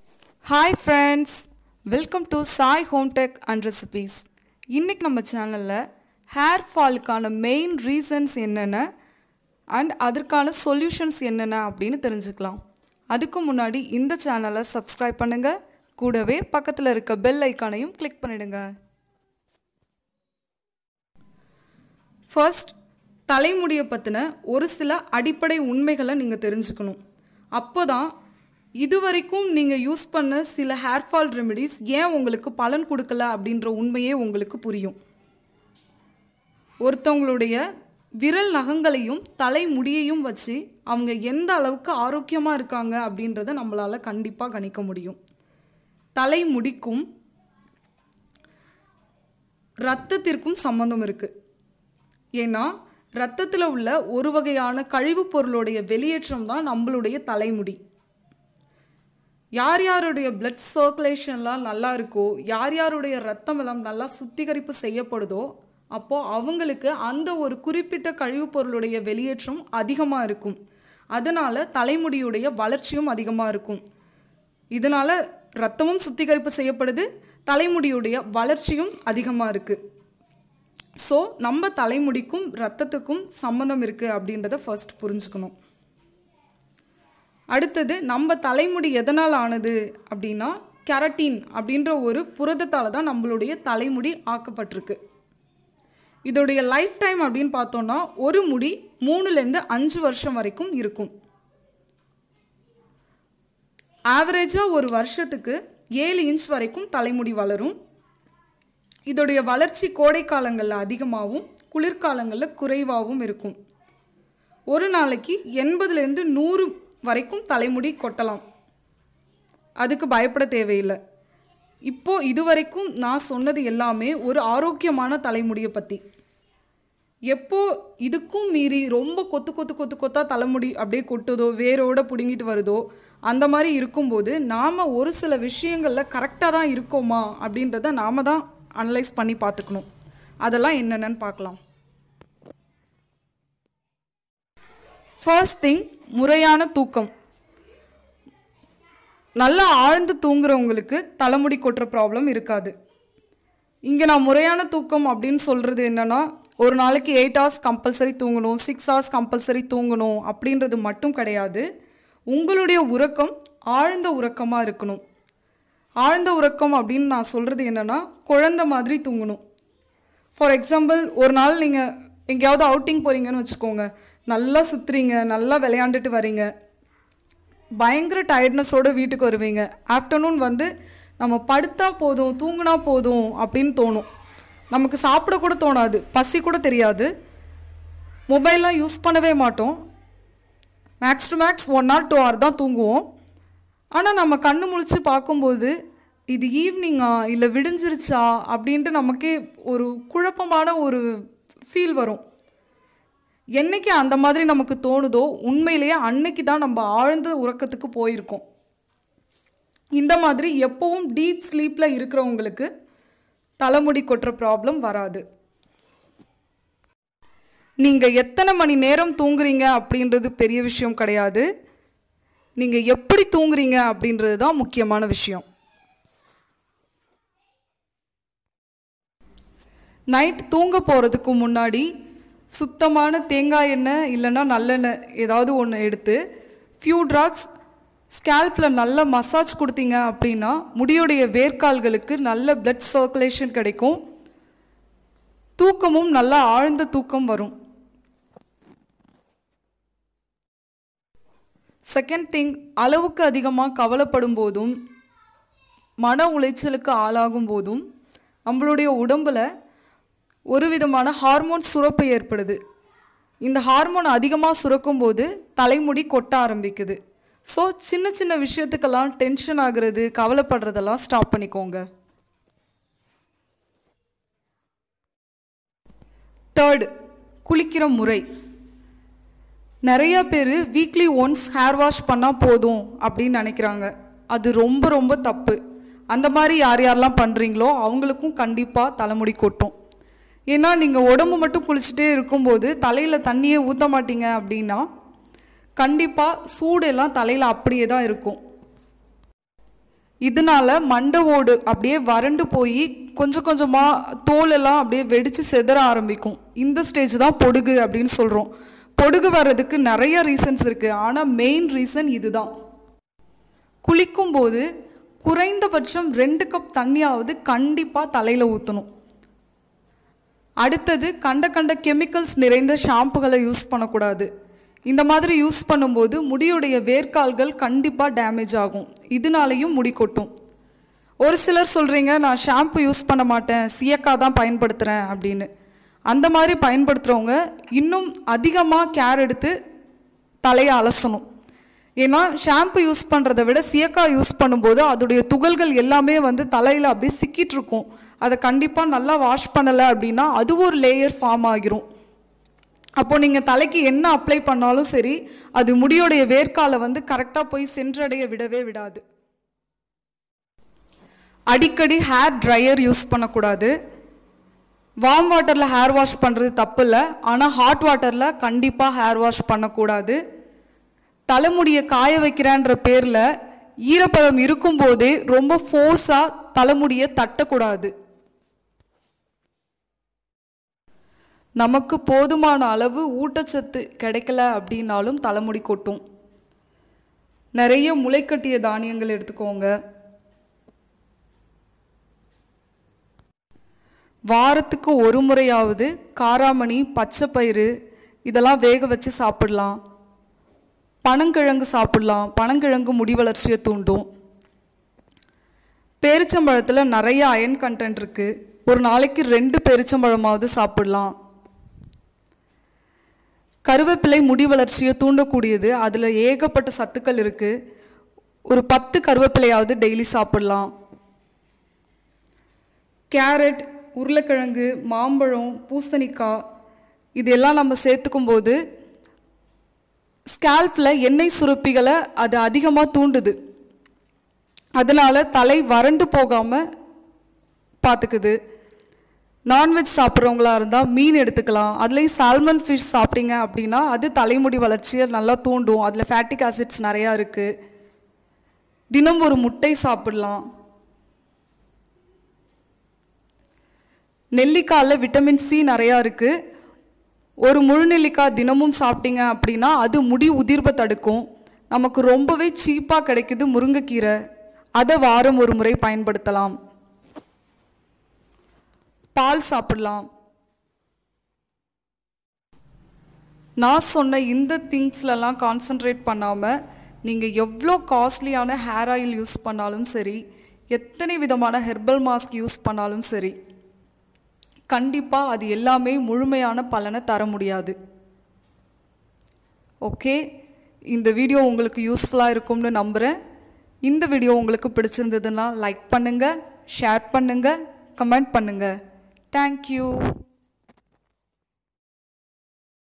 hi friends welcome to Sai home tech and recipes இன்றைக்கி நம்ம சேனலில் ஹேர் ஃபாலுக்கான மெயின் ரீசன்ஸ் என்னென்ன அண்ட் அதற்கான சொல்யூஷன்ஸ் என்னென்ன அப்படின்னு தெரிஞ்சுக்கலாம் அதுக்கு முன்னாடி இந்த சேனலை சப்ஸ்கிரைப் பண்ணுங்கள் கூடவே பக்கத்தில் இருக்க பெல் ஐக்கானையும் கிளிக் பண்ணிடுங்க ஃபர்ஸ்ட் தலைமுடியை பற்றின ஒரு சில அடிப்படை உண்மைகளை நீங்கள் தெரிஞ்சுக்கணும் அப்போ தான் இது வரைக்கும் நீங்கள் யூஸ் பண்ண சில ஹேர் ஃபால் ரெமெடிஸ் ஏன் உங்களுக்கு பலன் கொடுக்கல அப்படின்ற உண்மையே உங்களுக்கு புரியும் ஒருத்தவங்களுடைய விரல் நகங்களையும் தலைமுடியையும் வச்சு அவங்க எந்த அளவுக்கு ஆரோக்கியமாக இருக்காங்க அப்படின்றத நம்மளால் கண்டிப்பாக கணிக்க முடியும் தலைமுடிக்கும் ரத்தத்திற்கும் சம்மந்தம் இருக்குது ஏன்னா ரத்தத்தில் உள்ள ஒரு வகையான கழிவுப் பொருளுடைய வெளியேற்றம் தான் நம்மளுடைய தலைமுடி யார் யாருடைய பிளட் சர்க்குலேஷன்லாம் நல்லா இருக்கோ யார் யாருடைய ரத்தம் எல்லாம் நல்லா சுத்திகரிப்பு செய்யப்படுதோ அப்போது அவங்களுக்கு அந்த ஒரு குறிப்பிட்ட கழிவுப் பொருளுடைய வெளியேற்றம் அதிகமாக இருக்கும் அதனால் தலைமுடியுடைய வளர்ச்சியும் அதிகமாக இருக்கும் இதனால் ரத்தமும் சுத்திகரிப்பு செய்யப்படுது தலைமுடியுடைய வளர்ச்சியும் அதிகமாக இருக்குது ஸோ நம்ம தலைமுடிக்கும் ரத்தத்துக்கும் சம்மந்தம் இருக்குது அப்படின்றத ஃபர்ஸ்ட் புரிஞ்சுக்கணும் அடுத்தது நம்ம தலைமுடி எதனால் ஆனது அப்படின்னா கெரட்டின் அப்படின்ற ஒரு புரதத்தால் தான் நம்மளுடைய தலைமுடி ஆக்கப்பட்டிருக்கு இதோடைய லைஃப் டைம் அப்படின்னு பார்த்தோன்னா ஒரு முடி மூணுலேருந்து அஞ்சு வருஷம் வரைக்கும் இருக்கும் ஆவரேஜாக ஒரு வருஷத்துக்கு ஏழு இன்ச் வரைக்கும் தலைமுடி வளரும் இதோடைய வளர்ச்சி கோடை காலங்களில் அதிகமாகவும் குளிர்காலங்களில் குறைவாகவும் இருக்கும் ஒரு நாளைக்கு எண்பதுலேருந்து நூறு வரைக்கும் தலைமுடி கொட்டலாம் அதுக்கு பயப்பட தேவையில்லை இப்போ இதுவரைக்கும் நான் சொன்னது எல்லாமே ஒரு ஆரோக்கியமான தலைமுடியை பற்றி எப்போ இதுக்கும் மீறி ரொம்ப கொத்து கொத்து கொத்து கொத்தா தலைமுடி அப்படியே கொட்டுதோ வேரோட பிடுங்கிட்டு வருதோ அந்த மாதிரி இருக்கும்போது நாம் ஒரு சில விஷயங்களில் கரெக்டாக தான் இருக்கோமா அப்படின்றத நாம தான் அனலைஸ் பண்ணி பார்த்துக்கணும் அதெல்லாம் என்னென்னு பார்க்கலாம் ஃபர்ஸ்ட் திங் முறையான தூக்கம் நல்லா ஆழ்ந்து தூங்குறவங்களுக்கு தலைமுடி கொட்டுற ப்ராப்ளம் இருக்காது இங்கே நான் முறையான தூக்கம் அப்படின்னு சொல்கிறது என்னென்னா ஒரு நாளைக்கு எயிட் ஹவர்ஸ் கம்பல்சரி தூங்கணும் சிக்ஸ் ஹவர்ஸ் கம்பல்சரி தூங்கணும் அப்படின்றது மட்டும் கிடையாது உங்களுடைய உறக்கம் ஆழ்ந்த உறக்கமாக இருக்கணும் ஆழ்ந்த உறக்கம் அப்படின்னு நான் சொல்கிறது என்னென்னா குழந்த மாதிரி தூங்கணும் ஃபார் எக்ஸாம்பிள் ஒரு நாள் நீங்கள் எங்கேயாவது அவுட்டிங் போகிறீங்கன்னு வச்சுக்கோங்க நல்லா சுற்றுறீங்க நல்லா விளையாண்டுட்டு வரீங்க பயங்கர டயர்ட்னஸோடு வீட்டுக்கு வருவீங்க ஆஃப்டர்நூன் வந்து நம்ம படுத்தா போதும் தூங்கினா போதும் அப்படின்னு தோணும் நமக்கு சாப்பிட கூட தோணாது பசி கூட தெரியாது மொபைல்லாம் யூஸ் பண்ணவே மாட்டோம் max to max one or two hour தான் தூங்குவோம் ஆனால் நம்ம கண்ணு முழிச்சு பார்க்கும்போது இது ஈவினிங்கா இல்லை விடிஞ்சிருச்சா அப்படின்ட்டு நமக்கே ஒரு குழப்பமான ஒரு ஃபீல் வரும் என்னைக்கு அந்த மாதிரி நமக்கு தோணுதோ உண்மையிலேயே அன்னைக்கு தான் நம்ம ஆழ்ந்த உறக்கத்துக்கு போயிருக்கோம் இந்த மாதிரி எப்பவும் டீப் ஸ்லீப்பில் இருக்கிறவங்களுக்கு தலைமுடி கொட்டுற ப்ராப்ளம் வராது நீங்கள் எத்தனை மணி நேரம் தூங்குறீங்க அப்படின்றது பெரிய விஷயம் கிடையாது நீங்கள் எப்படி தூங்குறீங்க அப்படின்றது தான் முக்கியமான விஷயம் நைட் தூங்க போகிறதுக்கு முன்னாடி சுத்தமான தேங்காய் எண்ணெய் இல்லைன்னா நல்லெண்ணெய் ஏதாவது ஒன்று எடுத்து ஃபியூ ட்ராப்ஸ் ஸ்கேல்பில் நல்ல மசாஜ் கொடுத்தீங்க அப்படின்னா முடியுடைய வேர்க்கால்களுக்கு நல்ல பிளட் சர்க்குலேஷன் கிடைக்கும் தூக்கமும் நல்லா ஆழ்ந்த தூக்கம் வரும் செகண்ட் திங் அளவுக்கு அதிகமாக கவலைப்படும் போதும் மன உளைச்சலுக்கு ஆளாகும் போதும் நம்மளுடைய உடம்பில் ஒரு விதமான ஹார்மோன் சுரப்பு ஏற்படுது இந்த ஹார்மோன் அதிகமாக சுரக்கும் போது தலைமுடி கொட்ட ஆரம்பிக்குது ஸோ சின்ன சின்ன விஷயத்துக்கெல்லாம் டென்ஷன் ஆகுறது கவலைப்படுறதெல்லாம் ஸ்டாப் பண்ணிக்கோங்க தேர்டு குளிக்கிற முறை நிறைய பேர் வீக்லி ஒன்ஸ் ஹேர் வாஷ் பண்ணால் போதும் அப்படின்னு நினைக்கிறாங்க அது ரொம்ப ரொம்ப தப்பு அந்த மாதிரி யார் யாரெல்லாம் பண்ணுறீங்களோ அவங்களுக்கும் கண்டிப்பாக தலைமுடி கொட்டும் ஏன்னா நீங்கள் உடம்பு மட்டும் குளிச்சுட்டே இருக்கும்போது தலையில் தண்ணியே ஊற்ற மாட்டீங்க அப்படின்னா கண்டிப்பாக சூடெல்லாம் தலையில் அப்படியே தான் இருக்கும் இதனால மண்டை ஓடு அப்படியே வறண்டு போய் கொஞ்சம் கொஞ்சமாக தோலெல்லாம் அப்படியே வெடித்து செதற ஆரம்பிக்கும் இந்த ஸ்டேஜ் தான் பொடுகு அப்படின்னு சொல்கிறோம் பொடுகு வர்றதுக்கு நிறைய ரீசன்ஸ் இருக்குது ஆனால் மெயின் ரீசன் இதுதான் குளிக்கும்போது குறைந்தபட்சம் ரெண்டு கப் தண்ணியாவது கண்டிப்பாக தலையில் ஊற்றணும் அடுத்தது கண்ட கண்ட கெமிக்கல்ஸ் நிறைந்த ஷாம்புகளை யூஸ் பண்ணக்கூடாது இந்த மாதிரி யூஸ் பண்ணும்போது முடியுடைய வேர்க்கால்கள் கண்டிப்பாக டேமேஜ் ஆகும் இதனாலையும் முடி கொட்டும் ஒரு சிலர் சொல்கிறீங்க நான் ஷாம்பு யூஸ் பண்ண மாட்டேன் சியக்கா தான் பயன்படுத்துகிறேன் அப்படின்னு அந்த மாதிரி பயன்படுத்துகிறவங்க இன்னும் அதிகமாக கேர் எடுத்து தலையை அலசணும் ஏன்னா ஷாம்பு யூஸ் பண்ணுறதை விட சியக்கா யூஸ் பண்ணும்போது அதோடைய துகள்கள் எல்லாமே வந்து தலையில் அப்படியே சிக்கிட்டு இருக்கும் அதை கண்டிப்பாக நல்லா வாஷ் பண்ணலை அப்படின்னா அது ஒரு லேயர் ஃபார்ம் ஆகிரும் அப்போ நீங்கள் தலைக்கு என்ன அப்ளை பண்ணாலும் சரி அது முடியோடைய வேர்க்காலை வந்து கரெக்டாக போய் சென்றடைய விடவே விடாது அடிக்கடி ஹேர் ட்ரையர் யூஸ் பண்ணக்கூடாது வார்ம் வாட்டரில் ஹேர் வாஷ் பண்ணுறது தப்பு இல்லை ஆனால் ஹாட் வாட்டரில் கண்டிப்பாக ஹேர் வாஷ் பண்ணக்கூடாது தலைமுடியை காய வைக்கிறேன்ற பேரில் ஈரப்பதம் இருக்கும்போதே ரொம்ப ஃபோர்ஸாக தலைமுடியை தட்டக்கூடாது நமக்கு போதுமான அளவு ஊட்டச்சத்து கிடைக்கல அப்படின்னாலும் தலைமுடி கொட்டும் நிறைய முளைக்கட்டிய தானியங்கள் எடுத்துக்கோங்க வாரத்துக்கு ஒரு முறையாவது காராமணி பச்சைப்பயிறு இதெல்லாம் வேக வச்சு சாப்பிடலாம் பனங்கிழங்கு சாப்பிடலாம் பனங்கிழங்கு முடி வளர்ச்சியை தூண்டும் பேரிச்சம்பழத்தில் நிறைய அயன் கண்டென்ட் இருக்குது ஒரு நாளைக்கு ரெண்டு பேரிச்சம்பழமாவது சாப்பிடலாம் கருவேப்பிலை முடி வளர்ச்சியை தூண்டக்கூடியது அதில் ஏகப்பட்ட சத்துக்கள் இருக்குது ஒரு பத்து கருவேப்பிலையாவது டெய்லி சாப்பிடலாம் கேரட் உருளைக்கிழங்கு மாம்பழம் பூசணிக்காய் இதெல்லாம் நம்ம சேர்த்துக்கும் போது ஸ்கேல்பில் எண்ணெய் சுரப்பிகளை அது அதிகமாக தூண்டுது அதனால் தலை வறண்டு போகாமல் பார்த்துக்குது நான்வெஜ் சாப்பிட்றவங்களா இருந்தால் மீன் எடுத்துக்கலாம் அதுலேயும் சால்மன் ஃபிஷ் சாப்பிட்டீங்க அப்படின்னா அது தலைமுடி வளர்ச்சியை நல்லா தூண்டும் அதில் ஃபேட்டிக் ஆசிட்ஸ் நிறையா இருக்குது தினம் ஒரு முட்டை சாப்பிடலாம் நெல்லிக்காயில் விட்டமின் சி நிறையா இருக்குது ஒரு முழு நெல்லிக்காய் தினமும் சாப்பிட்டீங்க அப்படின்னா அது முடி உதிர்வை தடுக்கும் நமக்கு ரொம்பவே சீப்பாக கிடைக்குது முருங்கைக்கீரை அதை வாரம் ஒரு முறை பயன்படுத்தலாம் பால் சாப்பிடலாம் நான் சொன்ன இந்த திங்ஸ்லலாம் கான்சென்ட்ரேட் பண்ணாமல் நீங்கள் எவ்வளோ காஸ்ட்லியான ஹேர் ஆயில் யூஸ் பண்ணாலும் சரி எத்தனை விதமான ஹெர்பல் மாஸ்க் யூஸ் பண்ணாலும் சரி கண்டிப்பாக அது எல்லாமே முழுமையான பலனை தர முடியாது ஓகே இந்த வீடியோ உங்களுக்கு யூஸ்ஃபுல்லாக இருக்கும்னு நம்புகிறேன் இந்த வீடியோ உங்களுக்கு பிடிச்சிருந்ததுன்னா லைக் பண்ணுங்கள் ஷேர் பண்ணுங்கள் கமெண்ட் பண்ணுங்கள் தேங்க்யூ